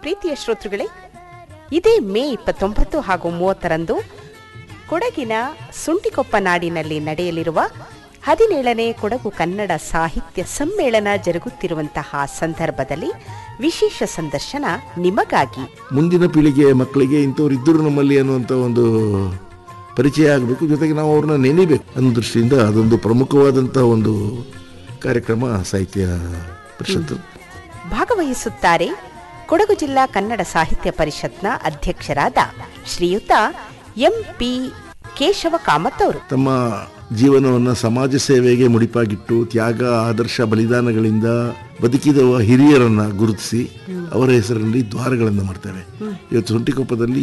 ಪ್ರೀತಿಯ ಶ್ರೋತೃಗಳೇ ಇದೇ ಮೇ ಇಪ್ಪತ್ತೊಂಬತ್ತು ಹಾಗೂ ಮೂವತ್ತರಂದು ಕೊಡಗಿನ ಸುಂಟಿಕೊಪ್ಪ ನಾಡಿನಲ್ಲಿ ನಡೆಯಲಿರುವ ಹದಿನೇಳನೇ ಕೊಡಗು ಕನ್ನಡ ಸಾಹಿತ್ಯ ಸಮ್ಮೇಳನ ಜರುಗುತ್ತಿರುವಂತಹ ಸಂದರ್ಭದಲ್ಲಿ ವಿಶೇಷ ಸಂದರ್ಶನ ನಿಮಗಾಗಿ ಮುಂದಿನ ಪೀಳಿಗೆಯ ಮಕ್ಕಳಿಗೆ ಇಂಥವ್ರು ಇದ್ದರು ನಮ್ಮಲ್ಲಿ ಅನ್ನುವಂಥ ಒಂದು ಪರಿಚಯ ಆಗಬೇಕು ಜೊತೆಗೆ ನಾವು ಅವ್ರನ್ನ ನೆನೆಬೇಕು ಅನ್ನೋ ದೃಷ್ಟಿಯಿಂದ ಅದೊಂದು ಪ್ರಮುಖವಾದಂಥ ಒಂದು ಕಾರ್ಯಕ್ರಮ ಸಾಹಿತ್ಯ ಪರಿಷತ್ತು ಭಾಗವಹಿಸುತ್ತಾರೆ ಕೊಡಗು ಜಿಲ್ಲಾ ಕನ್ನಡ ಸಾಹಿತ್ಯ ಪರಿಷತ್ನ ಅಧ್ಯಕ್ಷರಾದ ಶ್ರೀಯುತ ಎಂಪಿ ಕೇಶವ ಕಾಮತ್ ಅವರು ತಮ್ಮ ಜೀವನವನ್ನು ಸಮಾಜ ಸೇವೆಗೆ ಮುಡಿಪಾಗಿಟ್ಟು ತ್ಯಾಗ ಆದರ್ಶ ಬಲಿದಾನಗಳಿಂದ ಬದುಕಿದ ಹಿರಿಯರನ್ನ ಗುರುತಿಸಿ ಅವರ ಹೆಸರಿನಲ್ಲಿ ದ್ವಾರಗಳನ್ನು ಮಾಡ್ತೇವೆ ಇವತ್ತು ಸೊಂಟಿಕೊಪ್ಪದಲ್ಲಿ